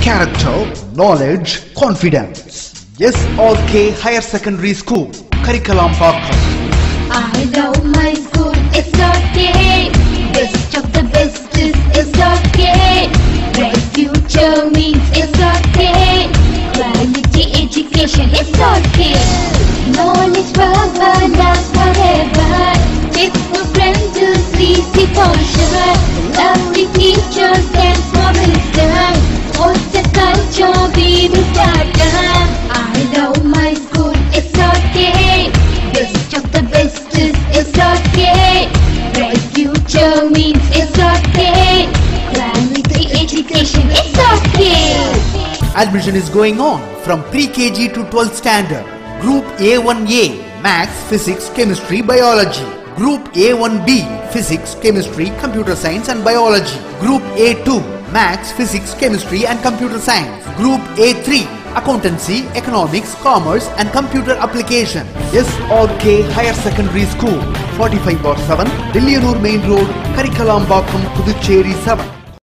character, knowledge, confidence. SRK Higher Secondary School, Curriculum Pakam. I know my school is okay. Best of the best is, is okay. Bright future means it's okay. Quality education is okay. Knowledge forever, love forever. It's no friend to see the culture. Lovely teachers and foreigners. What's the culture we will start? I know my school is okay. Best of the best is, is okay. Bright future means it's okay. Quality education is okay. Admission is going on from pre-KG to 12th standard. Group A1A, Maths, Physics, Chemistry, Biology. Group A1B, Physics, Chemistry, Computer Science and Biology. Group A2, Maths, Physics, Chemistry and Computer Science. Group A3, Accountancy, Economics, Commerce and Computer Application. SRK Higher Secondary School, 45 bar 7, Dillianur Main Road, Karikalambakkam, Puducherry 7.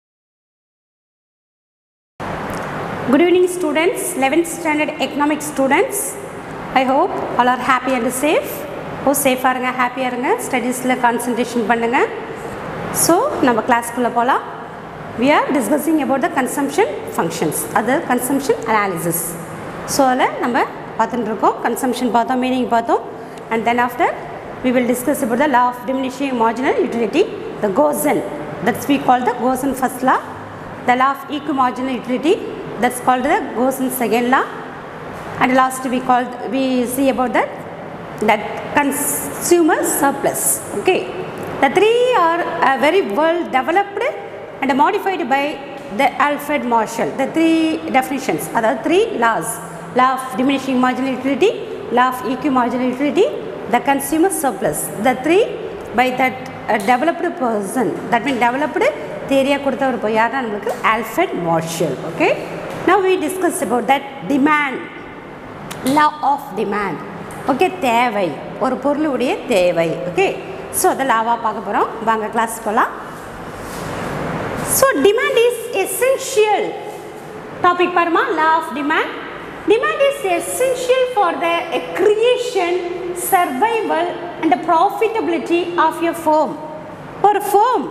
Good evening students, 11th standard economics students. I hope all are happy and safe. ஓ சேஃபாக இருங்க ஹாப்பியாக இருங்க ஸ்டடீஸில் concentration பண்ணுங்கள் so நம்ம கிளாஸ்க்குள்ளே போகலாம் we are discussing about the consumption functions அது consumption analysis so அதில் நம்ம பார்த்துட்டு இருக்கோம் consumption பார்த்தோம் மீனிங் பார்த்தோம் and then after we will discuss about the law of diminishing marginal utility the Gosen that's we call the Gosen first law the law of equimarginal utility that's called the Gosen second law and last we called we see about that that consumer surplus okay the three are uh, very well developed and modified by the alfred marshall the three definitions are three laws law of diminishing marginal utility law of equimarginal utility the consumer surplus the three by that uh, developed person that means developed theory கொடுத்தவர் இப்போ யாருன்னா நம்மளுக்கு Alfred Marshall okay now we discuss about that demand law of demand okay தேவை ஒரு பொருளுடைய தேவை okay so அதை லாவாக பார்க்க போகிறோம் வாங்க கிளாஸ் போகலாம் so demand is essential topic பாருமா law of demand demand is essential for the creation survival and profitability of your firm ஒரு ஃபோம்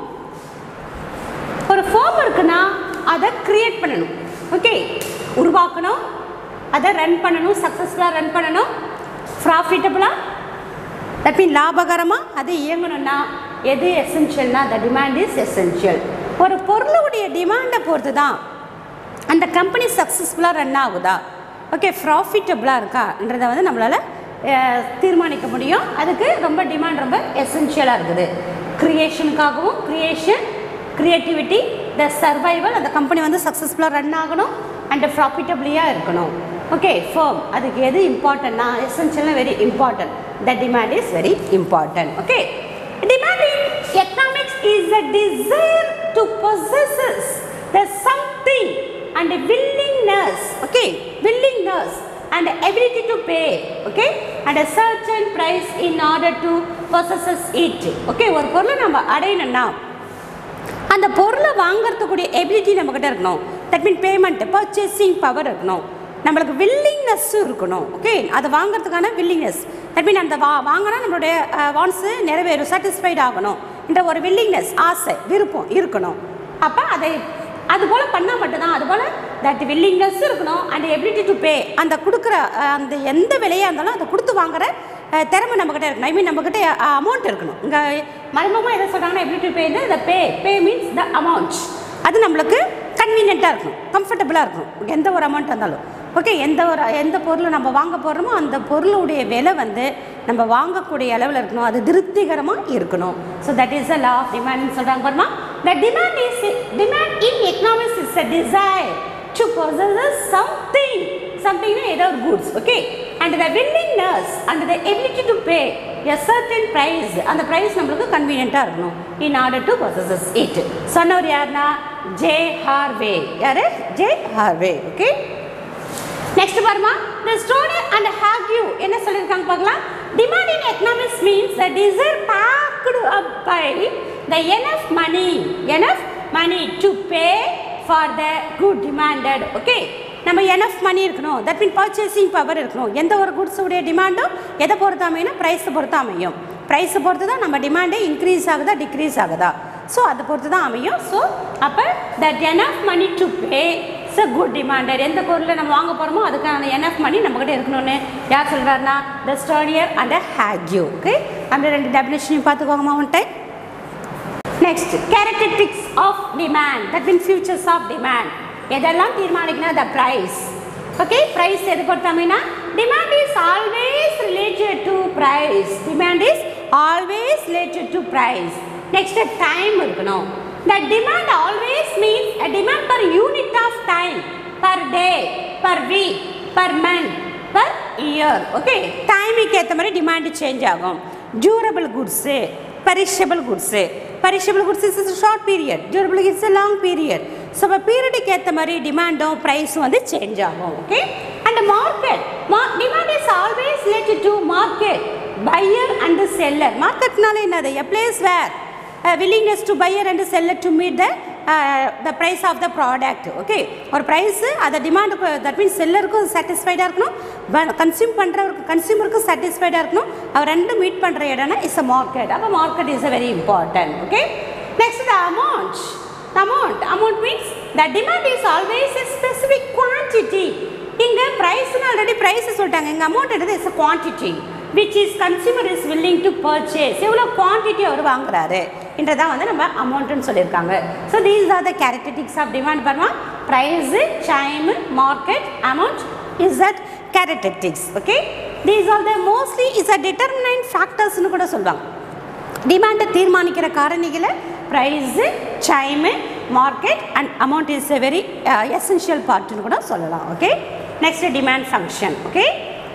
ஒரு ஃபோம் இருக்குன்னா அதை க்ரியேட் பண்ணணும் ஓகே உருவாக்கணும் அதை ரன் பண்ணணும் சக்ஸஸ்ஃபுல்லாக ரன் பண்ணணும் ப்ராஃபிட்டபுளாக தட் மீன் லாபகரமாக அது இயங்கணும்னா எது எசென்ஷியல்னா த டிமாண்ட் இஸ் எசென்ஷியல் ஒரு பொருளுடைய டிமாண்டை பொறுத்து தான் அந்த கம்பெனி சக்ஸஸ்ஃபுல்லாக ரன் ஆகுதா ஓகே ப்ராஃபிட்டபுளாக இருக்கான்றதை வந்து நம்மளால் தீர்மானிக்க முடியும் அதுக்கு ரொம்ப டிமாண்ட் ரொம்ப எசென்ஷியலாக இருக்குது க்ரியேஷனுக்காகவும் க்ரியேஷன் க்ரியேட்டிவிட்டி த சர்வைவல் அந்த கம்பெனி வந்து சக்ஸஸ்ஃபுல்லாக ரன் ஆகணும் அண்ட் ப்ராஃபிட்டபிளியாக இருக்கணும் ஓகே ஃபோம் அதுக்கு எது இம்பார்ட்டன்ட்னா எசென்ஷியலாக very important the demand is very important okay demand in economics is a desire to possess the something and willingness okay willingness and ability to pay okay and a certain price in order to possess it okay ஒரு பொருளை நம்ம அடையணும்னா அந்த பொருளை வாங்குறதுக்கூடிய ability நம்மக்கிட்ட இருக்கணும் that mean payment purchasing power இருக்கணும் நம்மளுக்கு வில்லிங்னஸ்ஸும் இருக்கணும் ஓகே அதை வாங்குறதுக்கான வில்லிங்னஸ் தட் மீன் அந்த வா வாங்கினா நம்மளுடைய வான்ஸு நிறைவேறும் சாட்டிஸ்ஃபைட் ஆகணும் என்ற ஒரு வில்லிங்னஸ் ஆசை விருப்பம் இருக்கணும் அப்போ அதை அது போல் பண்ணால் மட்டும்தான் அது போல் தட் வில்லிங்னஸ் இருக்கணும் அண்ட் எபிலிட்டி டு பே அந்த கொடுக்குற அஹ், அந்த எந்த விலையாக இருந்தாலும் அதை கொடுத்து வாங்குற அஹ், திறமை நம்மக்கிட்ட இருக்கணும் ஐ மீன் நம்மக்கிட்ட அமௌண்ட் இருக்கணும் இங்கே மர்மமாக எதை சொல்கிறாங்கன்னா ability to pay the pay pay means the amount அது நம்மளுக்கு கன்வீனியண்ட்டாக இருக்கணும் கம்ஃபர்டபுளாக இருக்கணும் எந்த ஒரு அமௌண்ட் இருந்தாலும் ஓகே எந்த ஒரு எந்த பொருளை நம்ம வாங்க போகிறோமோ அந்த பொருளுடைய விலை வந்து நம்ம வாங்கக்கூடிய அளவில் இருக்கணும் அது திருப்திகரமாக இருக்கணும் so that is a law of டிமாண்ட்னு சொல்கிறாங்க பாருமா the demand is demand in economics is a desire to possess something somethingனா ஏதோ ஒரு goods okay and the willingness and the ability to pay a certain price அந்த price நம்மளுக்கு கன்வீனியண்ட்டாக இருக்கணும் in order to possess it சொன்னவர் யாருன்னா J Harvey யாரு J Harvey okay next பாருமா the story and Hague என்ன சொல்லியிருக்காங்க பார்க்கலாம் demand in economics means the desire packed up by the enough money enough money to pay for the good demanded okay நம்ம enough money இருக்கணும் that mean purchasing power இருக்கணும் எந்த ஒரு குட்ஸுடைய டிமாண்டும் எதை பொறுத்து அமையணும் ப்ரைஸை பொறுத்து அமையும் ப்ரைஸை பொறுத்து தான் நம்ம டிமாண்டே இன்க்ரீஸ் ஆகுதா டிக்ரீஸ் ஆகுதா ஸோ அதை பொறுத்து தான் அமையும் ஸோ அப்போ that enough money to pay it's a good demanded எந்த பொருளை நம்ம வாங்க போகிறோமோ அதுக்கான எனஃப் மணி நம்மக்கிட்ட இருக்கணும்னு யார் சொல்கிறாருன்னா த ஸ்டோனியர் அண்ட் ஹேக்யூ ஓகே அந்த ரெண்டு டெபினேஷனையும் பார்த்துக்கோங்கம்மா one time next characteristics of demand that mean futures of demand எதெல்லாம் தீர்மானிக்கணும் த ப்ரைஸ் ஓகே ப்ரைஸ் எது பொறுத்தமைனா demand is always related to price demand is always related to price next time இருக்கணும் the demand always means a demand per unit of time per day per week per month per year okay டைமுக்கு ஏற்ற மாதிரி demand change ஆகும் durable goods perishable goods perishable goods is short period durable it's a long period so இப்போ பீரியடுக்கு ஏற்ற மாதிரி டிமாண்டும் ப்ரைஸும் வந்து சேஞ்ச் ஆகும் ஓகே அண்ட் மார்க்கெட் மா demand is always related to market buyer and seller மார்க்கெட்னால என்னது a place where willingness to buyer and seller to meet the the price of the product okay ஒரு ப்ரைஸு அதை டிமாண்டுக்கு that means செல்லருக்கும் சாட்டிஸ்ஃபைடாக இருக்கணும் consume பண்ணுறவருக்கு கன்சியூமருக்கும் சாட்டிஸ்ஃபைடாக இருக்கணும் அவர் ரெண்டும் மீட் பண்ணுற இடம்னா இஸ் அ மார்க்கெட் அப்போ market is a very important okay next the amount amount amount means the demand is always a specific quantity இங்கே ப்ரைஸ்னு ஆல்ரெடி ப்ரைஸ் சொல்லிட்டாங்க இங்கே அமௌண்ட் எடுத்து is a quantity which is consumer is willing to purchase எவ்வளோ quantity அவர் வாங்குறாரு என்றதான் வந்து நம்ம அமௌண்ட்டுன்னு சொல்லியிருக்காங்க so these are the characteristics of demand பண்ணுமா price time market amount is that characteristics okay these are the mostly is a determinant ஃபேக்டர்ஸ்னு கூட சொல்லுவாங்க டிமாண்டை தீர்மானிக்கிற காரணிகளை price time market and amount is a very essential பார்ட்னு கூட சொல்லலாம் okay next demand function okay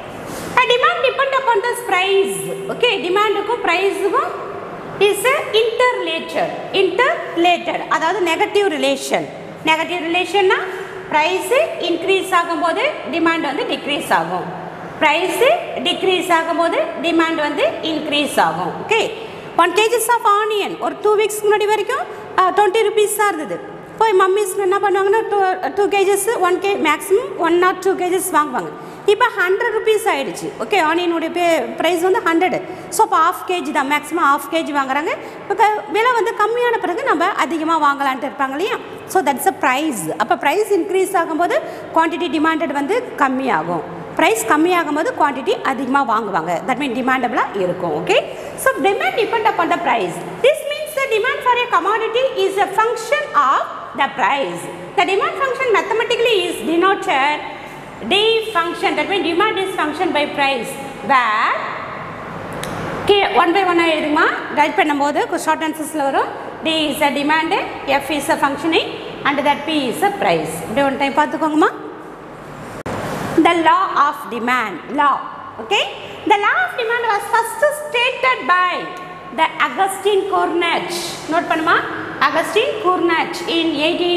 demand depend upon the price okay டிமாண்டுக்கும் ப்ரைஸுக்கும் இஸ் எ இன்டர்லேட்டட் இன்டர்லேட்டட் அதாவது நெகட்டிவ் ரிலேஷன் நெகட்டிவ் ரிலேஷன்னா ப்ரைஸு இன்க்ரீஸ் ஆகும்போது டிமாண்ட் வந்து டிக்ரீஸ் ஆகும் ப்ரைஸு டிக்ரீஸ் ஆகும்போது டிமாண்ட் வந்து இன்க்ரீஸ் ஆகும் okay one kgs of onion ஒரு டூ வீக்ஸ்க்கு முன்னாடி வரைக்கும் டுவெண்ட்டி ருபீஸ் தான் இருந்தது போய் மம்மிஸ் என்ன பண்ணுவாங்கன்னா two two kgs one K maximum one not two kgs வாங்குவாங்க இப்போ ஹண்ட்ரட் ருபீஸ் ஆகிடுச்சு ஓகே ஆனியனுடைய பே ப்ரைஸ் வந்து ஹண்ட்ரடு ஸோ அப்போ ஆஃப் கேஜி தான் மேக்ஸிமம் ஆஃப் கேஜி வாங்குறாங்க இப்போ க- விலை வந்து கம்மியான பிறகு நம்ம அதிகமாக வாங்கலான்ட்டு இருப்பாங்க இல்லையா ஸோ தட்ஸ் அ ப்ரைஸ் அப்போ ப்ரைஸ் இன்க்ரீஸ் ஆகும்போது குவான்டிட்டி டிமாண்டட் வந்து கம்மியாகும் ப்ரைஸ் கம்மியாகும்போது குவான்டிட்டி அதிகமாக வாங்குவாங்க தட் மீன் டிமாண்டபிளாக இருக்கும் okay so demand depend upon the price this means the demand for a commodity is a function of the price. The demand function mathematically is denoted D function that means demand is function by price where K one by ஒன்னாக எழுதுமா write பண்ணும்போது short ஆன்சர்ஸில் வரும் D is a demand F is a functioning and that P is a price இப்படி one time பார்த்துக்கோங்கம்மா the law of demand law okay the law of demand was first stated by the augustine cournach note பண்ணுமா augustine cournach in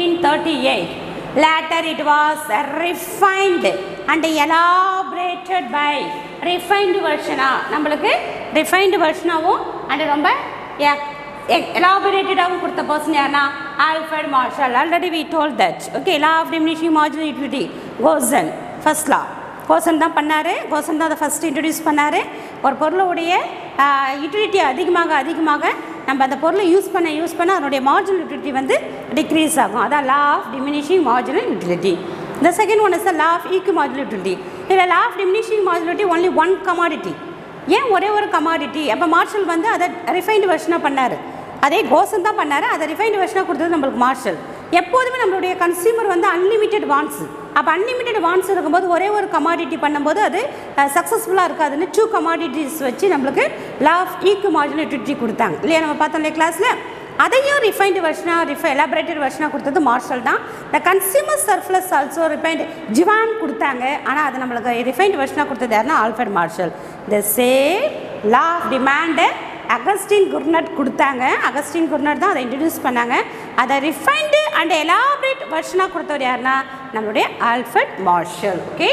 1838 later it was refined and elaborated by refined version ah நம்மளுக்கு refined version ஆவும் and ரொம்ப எலாபரேட்டடாகவும் கொடுத்த person யாருன்னா Alfred Marshall already we told that okay law of diminishing marginal utility Gossen first law Gossen தான் பண்ணார் Gosson தான் அதை first introduce பண்ணார் ஒரு பொருளுடைய யூட்டிலிட்டி அதிகமாக அதிகமாக நம்ம அந்த பொருளை யூஸ் பண்ண யூஸ் பண்ண அதனுடைய மார்ஜினல் யூட்டிலிட்டி வந்து டிக்ரீஸ் ஆகும் அதான் law of diminishing marginal utility The second one is the law of equimodularity. இதில் law of diminishing modularity only one commodity. ஏன் ஒரே ஒரு கமாடிட்டி அப்போ மார்ஷல் வந்து அதை ரிஃபைன்டு வெர்ஷனாக பண்ணார் அதே கோசன் தான் பண்ணார் அதை ரிஃபைன்டு வெர்ஷனாக கொடுத்தது நம்மளுக்கு மார்ஷல் எப்போதுமே நம்மளுடைய கன்சியூமர் வந்து அன்லிமிட்டெட் வான்ஸ் அப்போ அன்லிமிட்டெட் வான்ஸ் இருக்கும்போது ஒரே ஒரு கமாடிட்டி பண்ணும்போது அது சக்ஸஸ்ஃபுல்லாக இருக்காதுன்னு டூ கமாடிட்டிஸ் வச்சு நம்மளுக்கு லா ஆஃப் ஈக்கு மாடுலேட்டிவிட்டி கொடுத்தாங்க இல்லையா நம்ம பார்த்தோம் இல்லையா கிளாஸில் அதையும் ரிஃபைன்டு வெர்ஷனாக ரிஃபை எலாபரேட்டட் வெர்ஷனாக கொடுத்தது மார்ஷல் தான் the consumer surplus also refined given கொடுத்தாங்க ஆனால் அது நம்மளுக்கு ரிஃபைன்டு வெர்ஷனாக கொடுத்தது யாருன்னா Alfred Marshall the same law of டிமாண்டை அகஸ்டின் குர்னட் கொடுத்தாங்க அகஸ்டின் குர்னட் தான் அதை இன்ட்ரடியூஸ் பண்ணாங்க அதை ரிஃபைன்டு அண்ட் எலாபரேட் வெர்ஷனாக கொடுத்தவர் யாருன்னா நம்மளுடைய ஆல்ஃபர்ட் மார்ஷல் ஓகே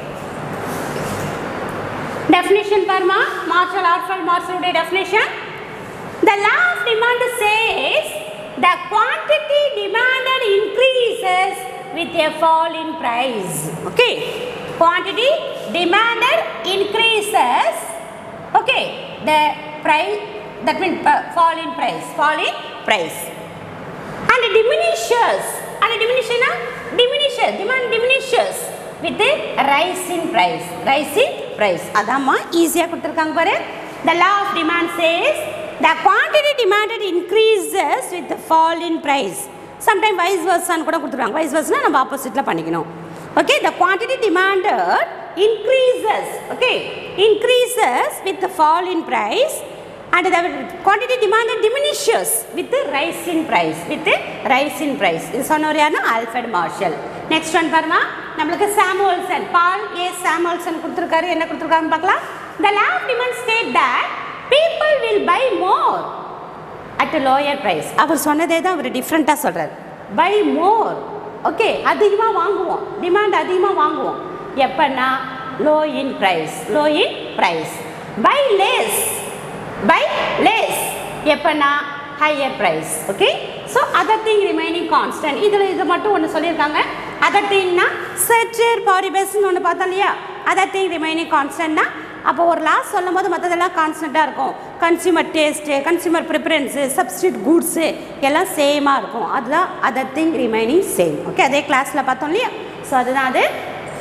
டெஃபினேஷன் பாருமா மார்ஷல் ஆல்ஃபர்ட் மார்ஷலுடைய definition The law of demand says the quantity demanded increases with a fall in price okay quantity demanded increases okay the price that means uh, fall in price fall in price and diminishes and diminishes diminishes demand diminishes with the rise in price rise in price அதாம்மா ஈஸியாக கொடுத்துருக்காங்க பாரு the law of demand says the quantity demanded increases with the fall in price sometime vice versa கூட கொடுத்துருவாங்க vice versa நம்ம ஆப்போசிட்டில் பண்ணிக்கணும் okay the quantity demanded increases okay increases with the fall in price and the quantity demanded diminishes with the rise in price with the rise in price இது சொன்னவர் யாருன்னா Alfred marshal next one பாருமா நம்மளுக்கு சாமுவல்சன் பால் ஏ சாமுவல்சன் கொடுத்துருக்காரு என்ன கொடுத்துருக்காருன்னு பார்க்கலாம் the law of demand state that people will buy more at a lower price அவர் சொன்னதே தான் அவர் டிஃப்ரெண்ட்டாக சொல்கிறார் பை மோர் ஓகே அதிகமாக வாங்குவோம் டிமாண்ட் அதிகமாக வாங்குவோம் எப்பன்னா low in price low in price buy less buy less எப்பன்னா higher price okay so other thing remaining constant இதில் இது மட்டும் ஒன்று சொல்லியிருக்காங்க அதர் திங்னா செச்சர் பாரிபஸ்ன்னு ஒன்று பார்த்தோம் இல்லையா அதர் திங் ரிமைனிங் கான்ஸ்டன்ட்னா அப்போ ஒரு லாஸ் சொல்லும் போது மற்றதெல்லாம் கான்ஸ்டண்ட்டாக இருக்கும் consumer taste consumer preference substitute goods எல்லாம் சேமாக இருக்கும் அதுதான் other thing remaining same okay அதே கிளாஸில் பார்த்தோம் இல்லையா ஸோ அதுதான் அது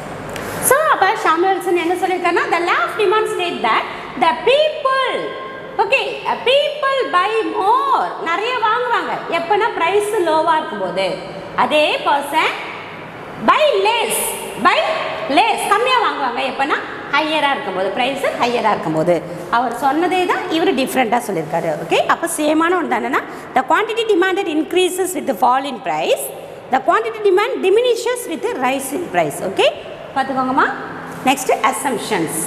ஸோ அப்போ ஷாமியல்சன் என்ன சொல்லியிருக்காருன்னா the law of demand state that the people okay people buy more நிறைய வாங்குவாங்க எப்போனா ப்ரைஸ் லோவாக இருக்கும்போது அதே person buy less buy less கம்மியாக வாங்குவாங்க எப்போனா ஹையராக இருக்கும்போது ப்ரைஸு ஹையராக இருக்கும்போது அவர் சொன்னதே தான் இவர் டிஃப்ரெண்ட்டாக சொல்லியிருக்காரு ஓகே அப்போ சேமான ஒன்று தானேன்னா the quantity demanded increases with fall in price the quantity demand diminishes with rise in price okay பார்த்துக்கோங்கம்மா நெக்ஸ்ட் அசம்ஷன்ஸ்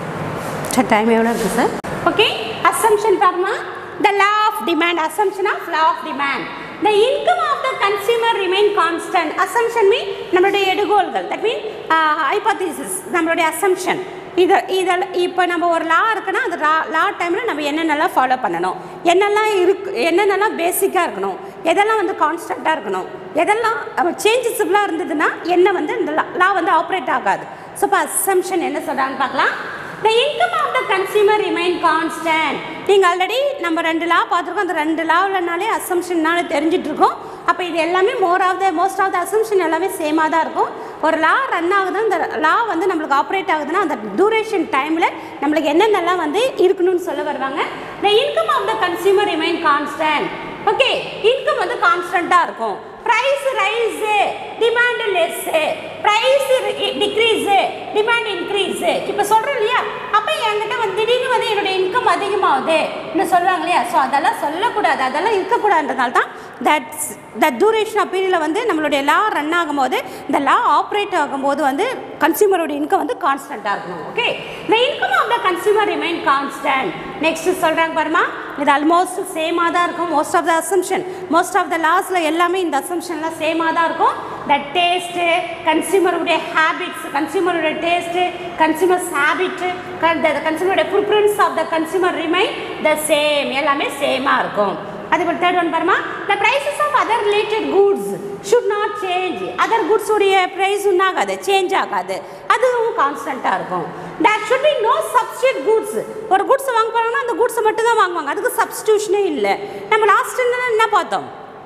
சார் டைம் எவ்வளோ இருக்குது சார் ஓகே அசம்ஷன் பாருமா the law of demand assumption of law of demand the income of the consumer remain constant assumption mean நம்மளுடைய எடுகோள்கள் that mean hypothesis நம்மளுடைய assumption இதை இதில் இப்போ நம்ம ஒரு லா இருக்குன்னா அந்த லா லா டைமில் நம்ம என்னென்னலாம் ஃபாலோ பண்ணணும் என்னெல்லாம் இருக்கு என்னென்னலாம் பேசிக்காக இருக்கணும் எதெல்லாம் வந்து கான்ஸ்டண்ட்டாக இருக்கணும் எதெல்லாம் சேஞ்சஸபிளாக இருந்ததுன்னா என்ன வந்து இந்த லா வந்து ஆப்ரேட் ஆகாது ஸோ இப்போ அசம்ஷன் என்ன சொல்கிறாங்கன்னு பார்க்கலாம் the income of the consumer remain constant நீங்கள் ஆல்ரெடி நம்ம ரெண்டு லா பார்த்துருக்கோம் அந்த ரெண்டு லாவிலனாலே அசம்ஷன்னால தெரிஞ்சிட்டு இருக்கோம் அப்போ இது எல்லாமே more of the most of the assumption எல்லாமே சேமாக தான் இருக்கும் ஒரு லா ரன் ஆகுது அந்த லா வந்து நம்மளுக்கு ஆப்ரேட் ஆகுதுன்னா அந்த டூரேஷன் டைமில் நம்மளுக்கு என்னென்னலாம் வந்து இருக்கணும்னு சொல்ல வருவாங்க the income of the consumer remain constant okay income வந்து கான்ஸ்டண்ட்டாக இருக்கும் price rise demand less price decrease demand increase இப்போ சொல்கிறோம் இல்லையா அப்போ என்கிட்ட வந்து திடீர்னு வந்து என்னோட இன்கம் அதிகமாகுது இன்னும் சொல்லுவாங்க இல்லையா ஸோ அதெல்லாம் சொல்லக்கூடாது அதெல்லாம் இருக்கக்கூடாதுன்றதால தான் தட்ஸ் த டூரேஷன் ஆஃப் பீரியடில் வந்து நம்மளுடைய லா ரன் ஆகும்போது இந்த லா ஆப்ரேட் ஆகும்போது வந்து கன்சியூமரோட இன்கம் வந்து கான்ஸ்டண்ட்டாக இருக்கணும் okay the income of the consumer remain constant next சொல்கிறாங்க பாருமா இது ஆல்மோஸ்ட் சேமாக தான் இருக்கும் most of the assumption most of the லாஸில் எல்லாமே இந்த அசம்ஷன்லாம் சேமாக தான் இருக்கும் த டேஸ்ட்டு கன்சியூமருடைய ஹேபிட்ஸ் கன்சியூமருடைய டேஸ்ட்டு கன்சியூமர்ஸ் ஹேபிட்டு கன்சியூமருடைய preference of the consumer remain the same எல்லாமே சேமாக இருக்கும் அதுக்கு தேர்ட் ஒன் பாருமா the prices of other related goods should not change other goods உடைய ப்ரைஸ் ஆகாது சேஞ்ச் ஆகாது அதுவும் கான்ஸ்டண்ட்டாக இருக்கும் that should be no substitute goods ஒரு குட்ஸ் வாங்க போனாங்கன்னா அந்த குட்ஸை மட்டும் தான் வாங்குவாங்க அதுக்கு சப்ஸ்டியூஷனே இல்லை நம்ம லாஸ்ட் என்ன பார்த்தோம்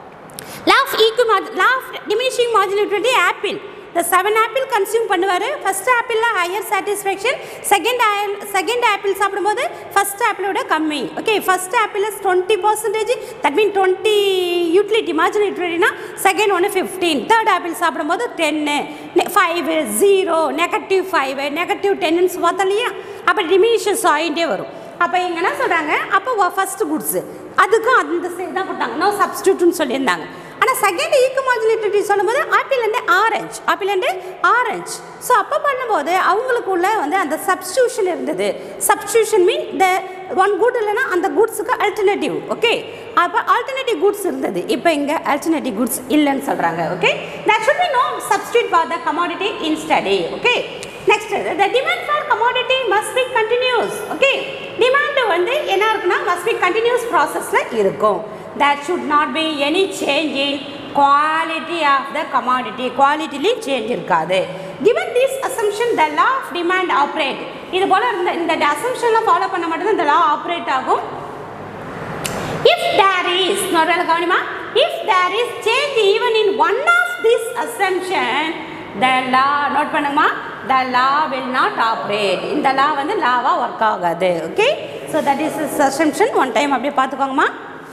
law of equi law of diminishing மாடுலேட்டரி ஆப்பிள் இந்த செவன் ஆப்பிள் கன்சியூம் பண்ணுவார் ஃபஸ்ட் ஆப்பிளில் higher satisfaction second second apple சாப்பிடும்போது ஃபஸ்ட் ஆப்பிளோட கம்மி ஓகே ஃபஸ்ட் ஆப்பிளில் twenty percentage that mean twenty utility மார்ஜினேட்டரினா செகண்ட் ஒன்று ஃபிஃப்டீன் தேர்ட் ஆப்பிள் சாப்பிடும்போது ten five zero negative five negative டென்னு பார்த்தோம் இல்லையா அப்போ டிமினிஷன்ஸ் ஆகிட்டே வரும் அப்போ இங்கே என்ன சொல்கிறாங்க அப்போ ஃபஸ்ட்டு குட்ஸு அதுக்கும் அந்த சைடு தான் கொடுத்தாங்க நோ சப்ஸ்டியூட்னு சொல்லியிருந்தாங்க ஆனால் செகண்ட் ஈக்கு மாடுலேட்டரி சொல்லும்போது apple and orange apple and orange so அப்போ பண்ணும்போது அவங்களுக்குள்ள வந்து அந்த சப்ஸ்டியூஷன் இருந்தது substitution mean the one good இல்லைன்னா அந்த குட்ஸுக்கு அல்டர்னேட்டிவ் ஓகே அப்போ ஆல்டர்னேட்டிவ் குட்ஸ் இருந்தது இப்போ இங்கே அல்டர்னேட்டிவ் குட்ஸ் இல்லைன்னு சொல்கிறாங்க okay that should be no substitute for the commodity in study okay next the demand for commodity must be continues okay demand வந்து என்ன இருக்குன்னா மஸ்ட் பி கண்டினியூஸ் ப்ராசஸில் இருக்கும் there should not be any change in quality of the commodity குவாலிட்டிலையும் change இருக்காது given this assumption the law of demand operate இது போல் இந்த இந்த அசம்ஷன்லாம் ஃபாலோ பண்ண மட்டும்தான் இந்த லா ஆப்ரேட் ஆகும் இஃப் தேர் இஸ் இன்னொரு கவனிமா if there is change even in one of this assumption the law note பண்ணுங்கம்மா the law will not operate இந்த லா வந்து லாவாக ஒர்க் ஆகாது okay so that is assumption one time அப்படியே பார்த்துக்கோங்கம்மா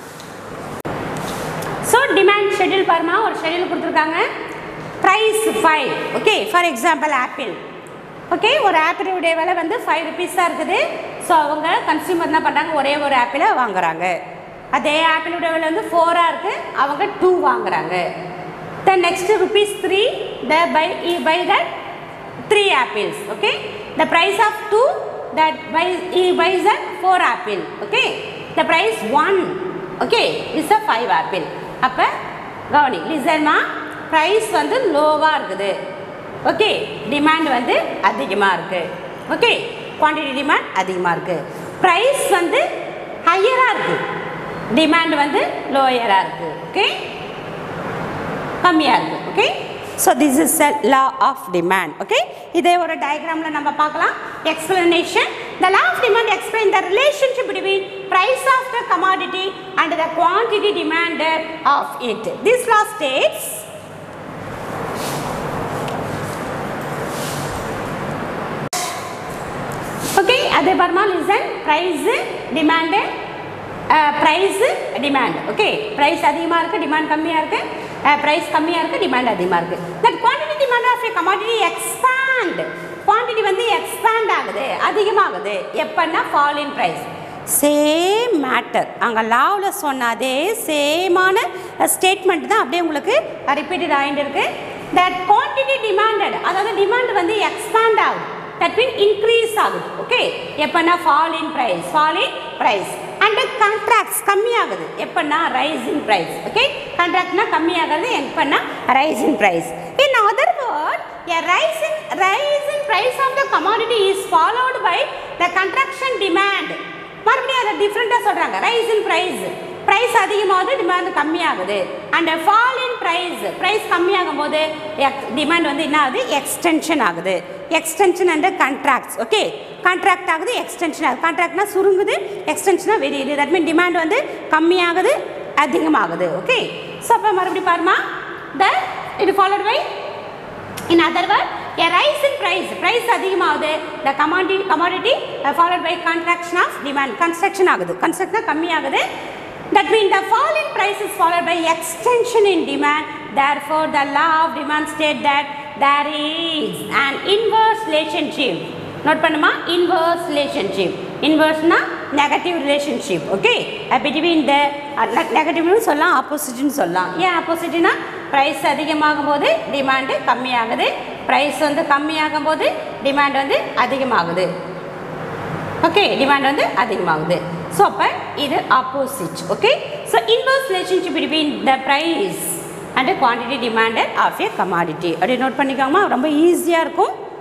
ஸோ டிமாண்ட் ஷெட்யூல் பாருமா ஒரு ஷெட்யூல் கொடுத்துருக்காங்க price five okay for example apple okay ஒரு ஆப்பிளுடைய விலை வந்து ஃபைவ் ருபீஸாக இருக்குது ஸோ அவங்க கன்சியூமர் என்ன பண்ணுறாங்க ஒரே ஒரு ஆப்பிளை வாங்குறாங்க அதே ஆப்பிளுடைய விலை வந்து ஃபோராக இருக்குது அவங்க டூ வாங்குறாங்க then next rupees three the buy he buy that three apples okay the price of two that buy he buys that four apple okay the price one okay is a five apple அப்போ கவனி லிசன்மா price வந்து லோவாக இருக்குது okay demand வந்து அதிகமாக இருக்குது okay quantity demand அதிகமாக இருக்குது ப்ரைஸ் வந்து ஹையராக இருக்குது டிமாண்ட் வந்து லோயராக இருக்குது ஓகே கம்மியாக இருக்குது okay so this is a law of demand okay இதே ஒரு டயக்ராமில் நம்ம பார்க்கலாம் explanation the law of demand explain the relationship between price of the commodity and the quantity demanded of it. This law states okay அதே பாருமா listen price demand price demand okay price அதிகமாக இருக்குது demand கம்மியாக இருக்குது price கம்மியாக இருக்குது demand அதிகமாக இருக்குது that quantity demand of a commodity expand quantity வந்து எக்ஸ்பேண்ட் ஆகுது அதிகமாகுது எப்போன்னா fall in price same matter அங்கே லாவில் சொன்ன அதே சேமான ஸ்டேட்மெண்ட் தான் அப்படியே உங்களுக்கு ரிப்பீட்டட் ஆகிட்டு இருக்கு தட் குவான்டிட்டி டிமாண்டட் அதாவது டிமாண்ட் வந்து எக்ஸ்பேண்ட் ஆகுது தட் மீன் இன்க்ரீஸ் ஆகுது ஓகே எப்போனா fall in price fall in price and contracts கம்மியாகுது எப்போனா ரைஸ் இன் ப்ரைஸ் ஓகே கான்ட்ராக்ட்னா கம்மியாகிறது எப்போனா rise in price in other word a rise in rise in price of the commodity is followed by the contraction demand மறுபடியும் அதை டிஃப்ரெண்ட்டாக சொல்கிறாங்க rise in price price அதிகமாகுது டிமாண்ட் கம்மியாகுது and fall in price price கம்மியாகும் போது demand வந்து என்ன ஆகுது எக்ஸ்டென்ஷன் ஆகுது extension and contracts okay contract ஆகுது எக்ஸ்டென்ஷன் ஆகுது கான்ட்ராக்ட்னா சுருங்குது எக்ஸ்டென்ஷனாக வெறியுது தட் மீன் டிமாண்ட் வந்து கம்மியாகுது அதிகமாகுது ஓகே ஸோ அப்போ மறுபடியும் பாருமா த இது followed by in other word a rise in price price அதிகமாகுது the commodity commodity uh, followed by contraction of demand construction ஆகுது construction கம்மியாகுது that mean the fall in price is followed by extension in demand therefore the law of demand state that there is an inverse relationship note பண்ணுமா inverse relationship இன்வர்ஸ்னா negative relationship okay between the நெகட்டிவ்னு சொல்லலாம் ஆப்போசிட்னு சொல்லலாம் ஏன் ஆப்போசிட்னா price அதிகமாகும் போது demand கம்மியாகுது ப்ரைஸ் வந்து கம்மியாகும் போது டிமாண்ட் வந்து அதிகமாகுது ஓகே டிமாண்ட் வந்து அதிகமாகுது ஸோ அப்போ இது opposite okay so inverse relationship between the price and quantity demanded of a commodity அப்படி நோட் பண்ணிக்கோங்கம்மா ரொம்ப ஈஸியாக இருக்கும்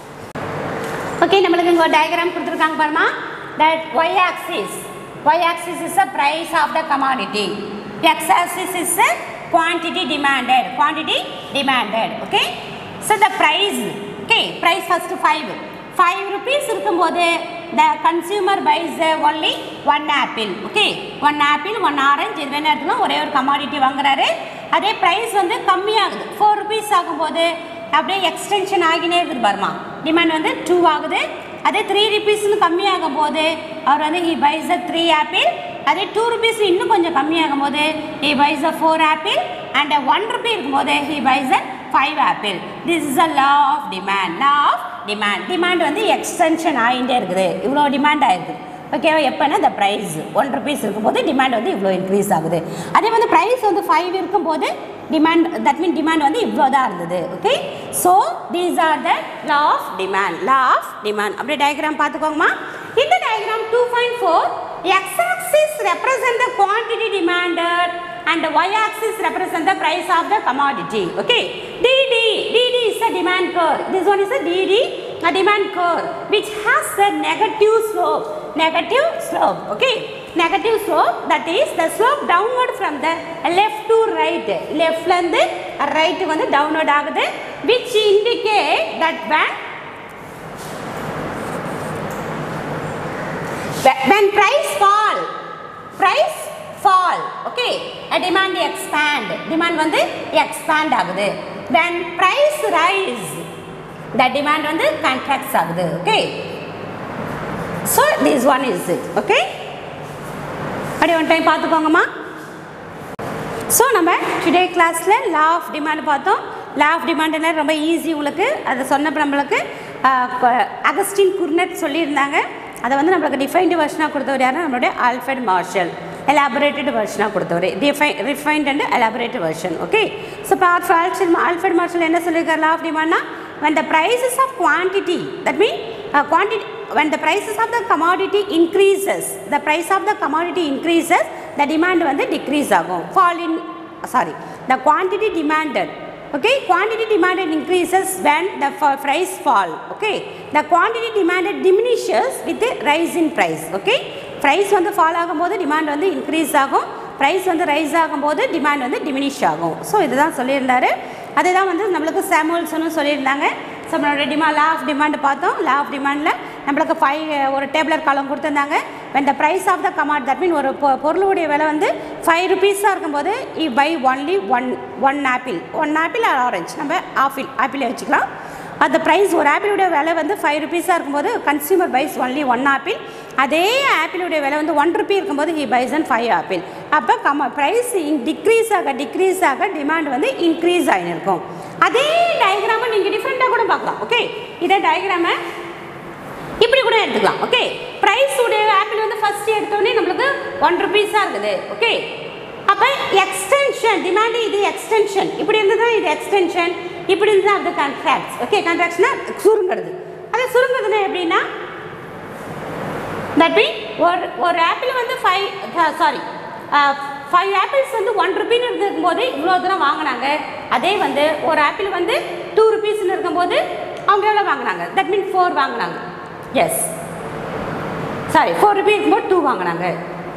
ஓகே நம்மளுக்கு இங்கே ஒரு டயக்ராம் கொடுத்துருக்காங்க பாருமா that y axis y axis is a price of the commodity x axis is a quantity demanded quantity demanded okay so the price okay price first five five rupees இருக்கும்போது the consumer buys only one apple okay one apple one orange இது வேணா எடுத்துக்கலாம் ஒரே ஒரு commodity வாங்குறாரு அதே price வந்து கம்மியாகுது ஃபோர் ருபீஸ் ஆகும்போது அப்படியே எக்ஸ்டென்ஷன் ஆகினே இருக்குது பாருமா டிமாண்ட் வந்து டூ ஆகுது அதே த்ரீ ருபீஸ்னு கம்மியாகும் போது அவர் வந்து he buys a three apple அதே டூ ருபீஸ் இன்னும் கொஞ்சம் கம்மியாகும் போது he buys a four apple and one rupee இருக்கும்போது he buys a five apple this is a law of demand law of demand demand வந்து எக்ஸ்டென்ஷன் ஆகிட்டே இருக்குது இவ்வளோ டிமாண்ட் ஆகிருக்கு ஓகேவா எப்போனா இந்த ப்ரைஸ் ஒன் ருபீஸ் இருக்கும்போது டிமாண்ட் வந்து இவ்வளோ இன்க்ரீஸ் ஆகுது அதே வந்து ப்ரைஸ் வந்து ஃபைவ் இருக்கும்போது டிமாண்ட் தட் மீன் டிமாண்ட் வந்து இவ்வளோ தான் இருந்தது okay so these are the law of demand law of demand அப்படியே டயக்ராம் பார்த்துக்கோங்கம்மா இந்த diagram two point four x axis represent the quantity demanded and the y-axis represent the price of the commodity. Okay. DD, DD is a demand curve. This one is a DD, a demand curve, which has a negative slope. Negative slope. Okay. Negative slope that is the slope downward from the left to right லெஃப்ட்லேருந்து right வந்து downward ஆகுது which indicate that when when price fall price fall okay a demand expand demand வந்து expand ஆகுது when price rise the demand வந்து contracts ஆகுது okay so this one is it okay அப்படியே one time பார்த்துக்கோங்கம்மா so நம்ம today கிளாஸில் law of demand பார்த்தோம் law of டிமாண்ட்னா ரொம்ப ஈஸி உங்களுக்கு அதை சொன்னப்போ நம்மளுக்கு அகஸ்டின் குர்னட் சொல்லியிருந்தாங்க அதை வந்து நம்மளுக்கு டிஃபைன்டு வெர்ஷனாக கொடுத்தவர் யாருன்னா நம்மளுடைய ஆல்ஃபர்ட் மார்ஷல் எலாபரேட்டட் வெர்ஷனாக கொடுத்தவர் defy refined and elaborated version okay so இப்போ ஆல்ஃபர்ட் ஆல்ஃபர்ட் மார்ஷல் என்ன சொல்லியிருக்காரு லா ஆஃப் டிமாண்ட்னா when the prices of quantity that means uh, quantity when the prices of the commodity increases the price of the commodity increases the demand வந்து decrease ஆகும் fall in sorry the quantity demanded okay quantity demanded increases when the f- price fall okay the quantity demanded diminishes with the rise in price okay price வந்து fall ஆகும்போது demand வந்து increase ஆகும் price வந்து rise ஆகும்போது demand வந்து diminish ஆகும் so இதுதான் சொல்லியிருந்தாரு அதுதான் வந்து நம்மளுக்கு சாமுவல்சனும் சொல்லியிருந்தாங்க ஸோ நம்மளோட டிமா லா ஆஃப் டிமாண்ட் பார்த்தோம் லா ஆஃப் டிமாண்டில் நம்மளுக்கு ஃபைவ் ஒரு டேப்லர் காலம் கொடுத்துருந்தாங்க when the price of the commodity that mean ஒரு பொ- பொருளுடைய விலை வந்து ஃபைவ் ருபீஸாக இருக்கும்போது he buy only one one apple one apple or orange நம்ம ஆப்பிள் ஆப்பிளே வச்சுக்கலாம் அந்த ப்ரைஸ் ஒரு ஆப்பிளுடைய விலை வந்து ஃபைவ் ருபீஸாக இருக்கும்போது consumer buys only one apple அதே ஆப்பிளுடைய விலை வந்து ஒன் ருபி இருக்கும்போது he buys and five apple அப்போ கம ப்ரைஸ் டிக்ரீஸ் ஆக டிக்ரீஸ் ஆக டிமாண்ட் வந்து இன்க்ரீஸ் ஆகிருக்கும் அதே டயக்ராமை நீங்கள் டிஃப்ரெண்ட்டாக கூட பார்க்கலாம் ஓகே இதே டயக்ராமை இப்படி கூட எடுத்துக்கலாம் ஓகே ப்ரைஸ் உடைய ஆப்பிள் வந்து ஃபர்ஸ்ட் எடுத்தோடனே நம்மளுக்கு ஒன் ருபீஸாக இருக்குது ஓகே அப்போ எக்ஸ்டென்ஷன் டிமாண்ட் இது எக்ஸ்டென்ஷன் இப்படி இருந்தது இது எக்ஸ்டென்ஷன் இப்படி இருந்தது அது கான்ட்ராக்ட்ஸ் ஓகே கான்ட்ராக்ட்ஸ்னா சுருங்குறது அது சுருங்குறதுன்னா எப்படின்னா தட் மீன் ஒரு ஒரு ஆப்பிள் வந்து ஃபைவ் சாரி ஃபைவ் ஆப்பிள்ஸ் வந்து ஒன் ருபின்னு இருக்கும்போது இவ்வளோ தூரம் வாங்கினாங்க அதே வந்து ஒரு ஆப்பிள் வந்து டூ ருபீஸ்னு இருக்கும்போது அவங்க எவ்வளோ வாங்கினாங்க தட் மீன் ஃபோர் வாங்கினாங்க எஸ் சாரி ஃபோர் ருபி இருக்கும்போது டூ வாங்கினாங்க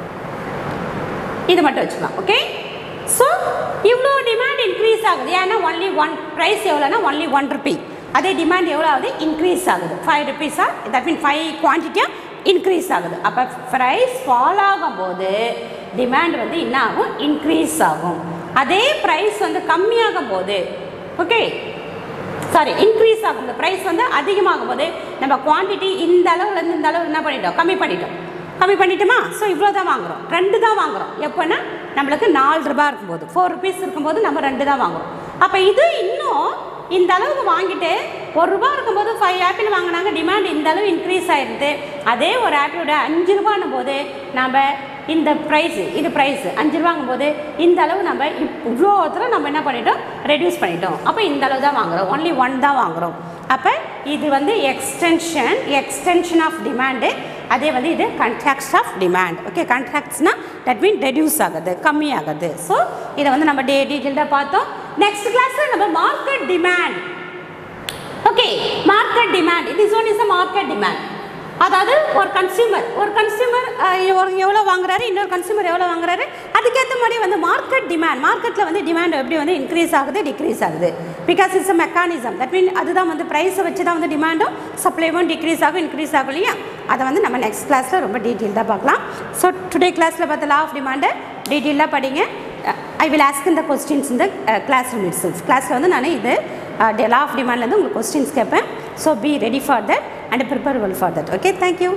இது மட்டும் வச்சுக்கலாம் ஓகே ஸோ இவ்வளோ டிமாண்ட் இன்க்ரீஸ் ஆகுது ஏன்னா ஒன்லி ஒன் ப்ரைஸ் எவ்வளோனா ஒன்லி ஒன் ருபி அதே டிமாண்ட் எவ்வளோ ஆகுது இன்க்ரீஸ் ஆகுது ஃபைவ் ருபீஸாக தட் மீன் ஃபைவ் குவான்டிட்டியாக இன்க்ரீஸ் ஆகுது அப்போ ப்ரைஸ் ஃபால் ஆகும்போது டிமாண்ட் வந்து என்ன ஆகும் இன்க்ரீஸ் ஆகும் அதே ப்ரைஸ் வந்து கம்மியாகும் போது ஓகே சாரி இன்க்ரீஸ் ஆகும் இந்த ப்ரைஸ் வந்து அதிகமாகும் போது நம்ம குவான்டிட்டி இந்த அளவுலேருந்து இந்த அளவு என்ன பண்ணிட்டோம் கம்மி பண்ணிட்டோம் கம்மி பண்ணிட்டோமா ஸோ இவ்வளோ தான் வாங்குறோம் ரெண்டு தான் வாங்குறோம் எப்போன்னா நம்மளுக்கு நாலு ரூபாய் இருக்கும்போது ஃபோர் ருபீஸ் இருக்கும்போது நம்ம ரெண்டு தான் வாங்குறோம் அப்போ இது இன்னும் இந்த அளவுக்கு வாங்கிட்டு ஒரு ரூபா இருக்கும்போது ஃபைவ் ஆப்பிள் வாங்கினாங்க டிமாண்ட் இந்த அளவு இன்க்ரீஸ் ஆயிடுது அதே ஒரு ஆப்பிளோட அஞ்சு ரூபான்னும் போது நம்ம இந்த ப்ரைஸ் இது ப்ரைஸ் அஞ்சு ரூபாங்கும் போது இந்த அளவு நம்ம இப் இவ்வளோ தூரம் நம்ம என்ன பண்ணிட்டோம் ரெடியூஸ் பண்ணிட்டோம் அப்போ இந்த அளவு தான் வாங்குறோம் ஒன்லி ஒன் தான் வாங்குறோம் அப்போ இது வந்து எக்ஸ்டென்ஷன் எக்ஸ்டென்ஷன் ஆஃப் டிமாண்டு அதே வந்து இது கண்ட்ராக்ட்ஸ் ஆஃப் டிமாண்ட் ஓகே கண்ட்ராக்ட்ஸ்னா தட் மீன் ரெடியூஸ் ஆகுது கம்மி ஆகுது ஸோ இதை வந்து நம்ம டே டீட்டெயில்டாக பார்த்தோம் நெக்ஸ்ட் கிளாஸில் நம்ம market demand okay market demand this one is a market demand அதாவது ஒரு கன்சியூமர் ஒரு கன்சியூமர் ஒரு எவ்வளோ வாங்குறாரு இன்னொரு கன்சியூமர் எவ்வளோ வாங்குறாரு அதுக்கேற்ற மாதிரி வந்து மார்க்கெட் டிமாண்ட் மார்க்கெட்டில் வந்து டிமாண்ட் எப்படி வந்து இன்க்ரீஸ் ஆகுது டிக்ரீஸ் ஆகுது because it's a mechanism that mean அதுதான் வந்து ப்ரைஸை வச்சு தான் வந்து டிமாண்டும் சப்ளைவும் டிக்ரீஸ் ஆகும் இன்க்ரீஸ் ஆகும் இல்லையா அதை வந்து நம்ம நெக்ஸ்ட் கிளாஸில் ரொம்ப டீட்டெயில்டாக பார்க்கலாம் ஸோ டுடே கிளாஸில் பார்த்த லா ஆஃப் டிமாண்டை டீட்டெயிலாக படிங்க ஐ வில் ஆஸ்க் இந்த கொஸ்டின்ஸ் இந்த கிளாஸ் ரூம் இட் செல்ஃப் கிளாஸில் வந்து நான் இது லா ஆஃப் டிமாண்ட்லேருந்து உங்களுக்கு கொஸ்டின்ஸ் கேட்பேன் so be ready for that and prepare well for that okay thank you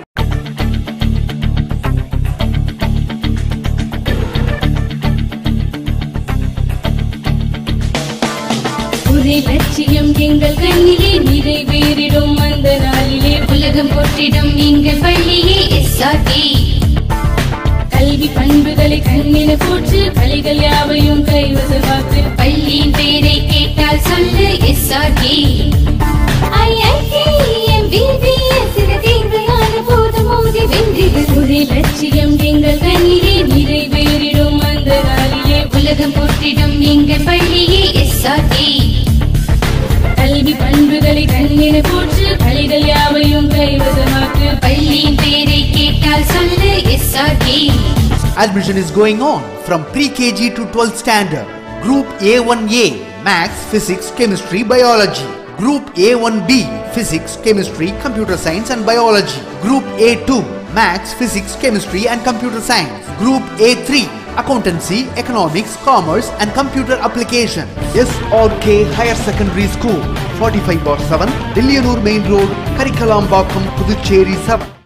ஒரே லட்சியம் எங்கள் கண்ணிலே நிறைவேறிடும் அந்த நாளிலே உலகம் போற்றிடும் எங்கள் பள்ளியே எஸ்ஆர்டி கல்வி பண்புகளை கண்ணின போற்று கலைகள் யாவையும் கைவசமாக்கு பள்ளியின் பெயரை கேட்டால் சொல்லு எஸ்ஆர்டி ஒரே லட்சியம் எங்கள் கண்ணிலே நிறைவேறிடும் அந்த நாளிலே உலகம் போற்றிடும் எங்கள் பள்ளியே எஸ்ஆர்டி கல்வி பண்புகளை கண்ணின போற்று கலைகள் பள்ளிகள் யாவையும் கைவசமாக்கு பள்ளியின் பேரை கேட்டால் சொல்லு SRK Admission is going on from pre-KG to 12th standard. Group A1A Maths, Physics, Chemistry, Biology. Group A1B Physics, Chemistry, Computer Science and Biology. Group A2 Maths, Physics, Chemistry and Computer Science. Group A3 Accountancy, Economics, Commerce and Computer Application. SRK Higher Secondary School 45 7 Dillianur Main Road, Karikalambakkam, Puducherry 7.